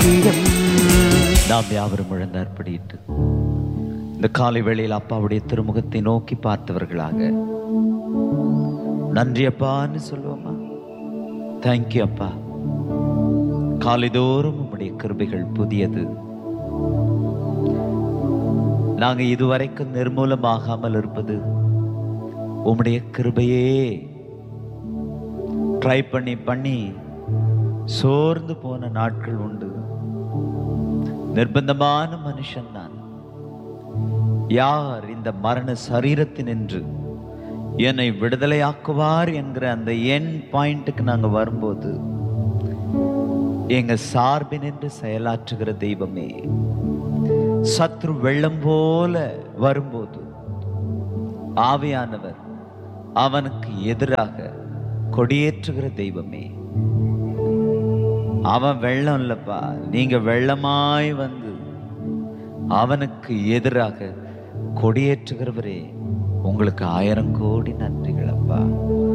பாக்கியம் நாம் யாவரும் முழந்தாற்படியிட்டு இந்த காலை வேளையில் அப்பாவுடைய திருமுகத்தை நோக்கி பார்த்தவர்களாக நன்றி அப்பான்னு சொல்லுவோமா தேங்க்யூ அப்பா காலைதோறும் உம்முடைய கிருபைகள் புதியது நாங்க இதுவரைக்கும் நிர்மூலமாகாமல் இருப்பது உம்முடைய கிருபையே ட்ரை பண்ணி பண்ணி சோர்ந்து போன நாட்கள் உண்டு நிர்பந்தமான மனுஷன் நான் யார் இந்த மரண சரீரத்தினின்று என்னை விடுதலையாக்குவார் என்கிற அந்த என் பாயிண்ட்டுக்கு நாங்க வரும்போது எங்க சார்பினின்று செயலாற்றுகிற தெய்வமே சத்ரு வெள்ளம் போல வரும்போது ஆவியானவர் அவனுக்கு எதிராக கொடியேற்றுகிற தெய்வமே அவன் வெள்ளம் இல்லப்பா நீங்க வெள்ளமாய் வந்து அவனுக்கு எதிராக கொடியேற்றுகிறவரே உங்களுக்கு ஆயிரம் கோடி நன்றிகள் அப்பா